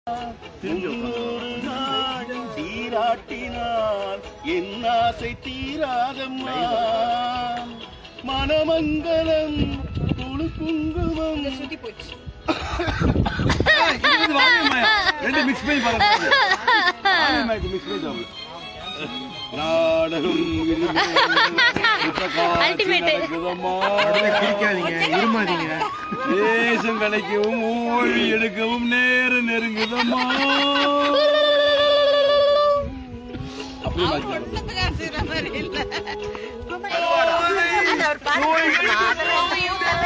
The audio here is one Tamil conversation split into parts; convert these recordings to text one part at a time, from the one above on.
முன்னூறு நாள் சீராட்டினால் என் ஆசை தீராதம்மா மனமங்கலம் குழு குங்குமம் சுத்தி போச்சு ரெண்டு மிக்ஸ் பண்ணி பாருங்க மிக்ஸ் பண்ணி பாருங்க. நாடகம் Ultimate. கிழிக்காதீங்க இருமாதீங்க தேசம் கிடைக்கவும் ஓய்வு எடுக்கவும் நேரம் நெருங்குதம்மா அப்படியே அவர் மாத்தி ஒண்ணுத்துக்கு செய்யற மாதிரி இல்ல அது அவர் பாட்டு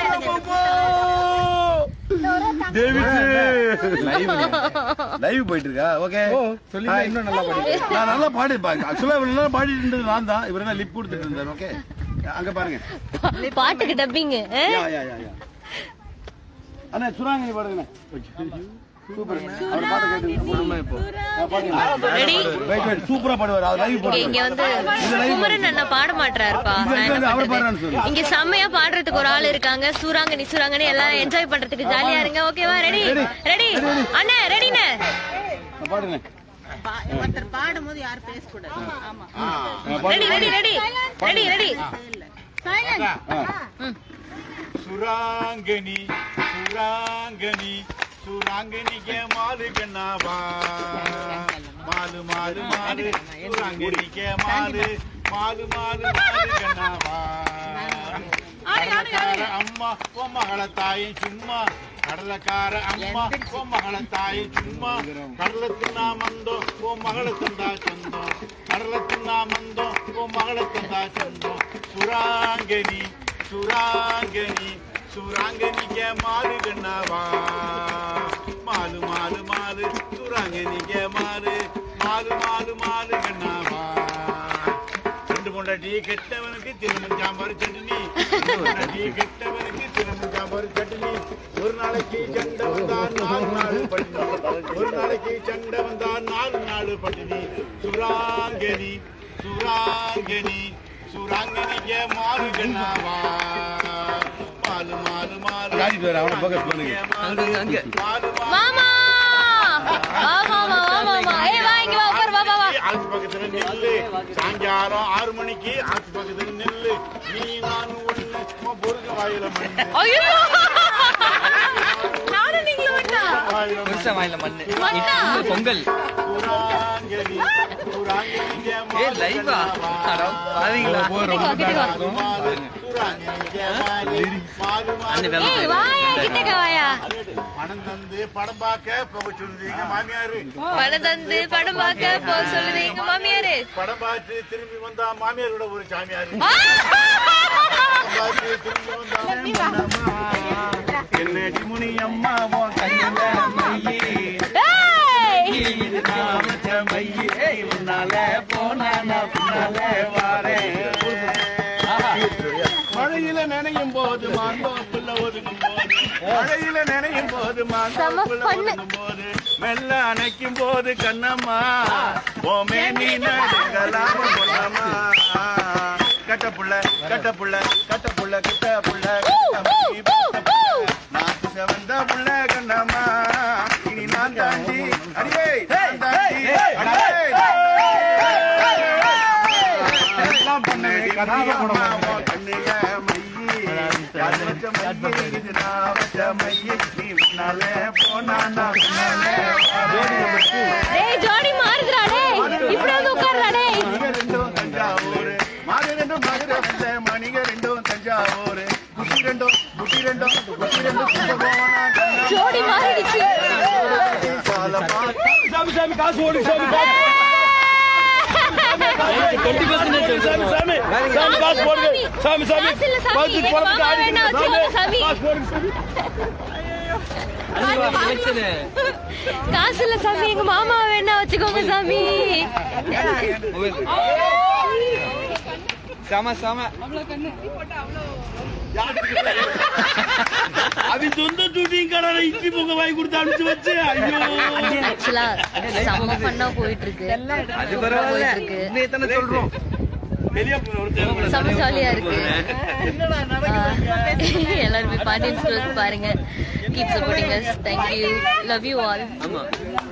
லைவ் போயிட்டு இருக்கா ஓகே சொல்லி இன்னும் நல்லா பாடி நான் நல்லா பாடி ஆக்சுவலா இவ்வளவு நேரம் பாடிட்டு இருந்தது நான் தான் இவர் என்ன லிப் கொடுத்துட்டு இருந்தாரு ஓகே அங்க பாருங்க பாட்டுக்கு டப்பிங் யா யா யா யா அண்ணா சுராங்கனி பாடுங்க சூப்பர் அவர் பாட்டு கேட்டு போடுமா இப்போ ரெடி வெயிட் வெயிட் சூப்பரா பாடுவார் அவர் லைவ் இங்க போடுங்க இங்க வந்து குமரன் அண்ணா பாட மாட்டாருப்பா நான் என்ன அவர் பண்றது? பாடுறான்னு சொல்லு இங்க செம்மையா பாடுறதுக்கு ஒரு ஆள் இருக்காங்க சூராங்கனி சூராங்கனி எல்லாம் என்ஜாய் பண்றதுக்கு ஜாலியா இருங்க ஓகேவா ரெடி ரெடி அண்ணே ரெடிண்ணே பாடுங்க பா- ஒருத்தர் பாடும்போது யாரும் பேசக்கூடாது ஆமா ready ready ready ready ready Surangani Surangani சுராங்கனிக்கு மாலு கண்ணாவா மாலு மாலு மாலு சுராங்கனிக்கு மாலு மாலு மாலு மாலு கண்ணாவா கடலக்கார அம்மா உன் மகள தாயும் சும்மா கடலக்கார அம்மா உன் மகள தாயும் சும்மா கடலத்து நான் வந்தோம் உன் மகளை தந்தா சொந்தம் கடலத்து நான் வந்தோம் உன் மகளை தந்தா சொந்தம் சுராங்கனி சுராங்கனி சுராங்கனிக்க மாறு கண்ணாவா மாலு மாலு மாலு சுராங்கனிக்க மாறு மாலு மாலு மாலு கண்ணாவா ரெண்டு பொண்டாட்டி கெட்டவனுக்கு திருமணம் சாம்பார் சட்னி ரெண்டு பொண்டாட்டி கெட்டவனுக்கு திருமணம் சாம்பார் சட்னி ஒரு நாளைக்கு சண்டை வந்தான் நாலு நாள் பட்டினி ஒரு நாளைக்கு சண்டை வந்தான் நாலு நாள் பட்டினி சுராங்கனி சுராங்கனி சுராங்கனிக்க மாறு கண்ணாவா மாலு மாலு மாலு ராஜித் வேற அவனை focus பண்ணுங்க. மாலு மாலு மாமா வா மாமா வா மாமா ஏய் வா இங்க வா உட்கார் வா வா வா ஆத்து பக்கத்துல நில்லு சாயங்காலம் ஆறு மணிக்கு ஆத்து பக்கத்துல நில்லு நீ நான் ஒண்ணு உன் பொறுக்க வாயில மண்ணு ஐயோ நானும் நீங்களும் ஒண்ணா வாயில மண்ணு. புருஷன் வாயில மண்ணு மண்ணா? இது பொங்கல் புறாங்கனி, புறாங்கனிங்க ஏ மாறு லைவா கண்ணாவா. பாவீங்களா கிட்டக்க வா, கிட்டக்க வா. மாறு, புறாங்கனிங்க மாறு, மாறு, அண்ணன் மாறு. வேலை ஏய் வாயா கிட்டக்க வாயா பணம் தந்து படம் பார்க்க போக சொல்லுதீங்க மாமியாரு பணம் தந்து படம் பார்க்க போக சொல்லுது எங்க மாமியாரு படம் பார்த்து திரும்பி வந்தா மாமியாரோட ஒரு சாமியாரு ஆ! பார்த்து திரும்பி வந்தா என்னடி முனி அம்மா உன் கண்ணுல மையி ஏய்! இது நான் வச்ச மையி ஏய், உன்னால போனா நான் பின்னால வாரேன் மழையில நினையும் போது மாந்தோப்புல ஒதுங்கும் போது மழையில நினையும் போது மாந்தோப்புல செம fun. ஒதுங்கும் போது மெல்ல அணைக்கும் போது கண்ணம்மா ஓமே நீ நடுங்கலாம பொன்னம்மா கட்ட புள்ள கட்ட புள்ள கட்ட புள்ள கட்ட புள்ள நாட்டு செவந்த புள்ள கண்ணம்மா இனி நான் தாண்டி அடியே நான் தாண்டி அடியே எல்லாம் பண்ணு கண்ணால போட கண்ணுல மையி அது வச்ச மையி இது நான் வச்ச மையி நீ முன்னால போனா நான் பின்னால டேய் ஜோடி மாறுதுடா டேய் இப்படி வந்து உட்கார்றா டேய் மணிக ரெண்டும் தஞ்சாவூர் மாடு ரெண்டும் மதுரை வந்த மணிக ரெண்டும் தஞ்சாவூர் குட்டி ரெண்டும் குட்டி ரெண்டும் குட்டி ரெண்டும் கும்பகோணம் கண்ணா ஜோடி மாறிடுச்சு சாலமா சாமி சாமி காசு ஓடு சாமி டுவெண்ட்டி பர்சன்டேஜ் சாமி சாமி சாமி காசு போடுங்க சாமி சாமி காசு இல்ல சாமி, பத்து எங்க குழம்புக்கு மாமா ஆடி வேணா வச்சுக்கோங்க சாமி. காசு போடுங்க சாமி காசு இல்ல சாமி எங்க மாமா வேணா வச்சுக்கோங்க சாமி சாம சாம அவன் சொந்த தூட்டியும் கடனை இட்லி பொங்க வாங்கி கொடுத்து அனுப்பிச்சு வச்சு ஐயோ ஆக்சுவலா செம்ம ஃபன்னா போயிட்டு இருக்கு அது பரவாயில்ல போயிட்டு இருக்கு உண்மையை தானே சொல்றோம் வெளியே போன ஒரு தேவை செம்ம ஜாலியா இருக்கு ஆஹ் எல்லாருமே பாண்டியன் ஸ்கூலுக்கு பாருங்க keep supporting us thank you love you all ஆமா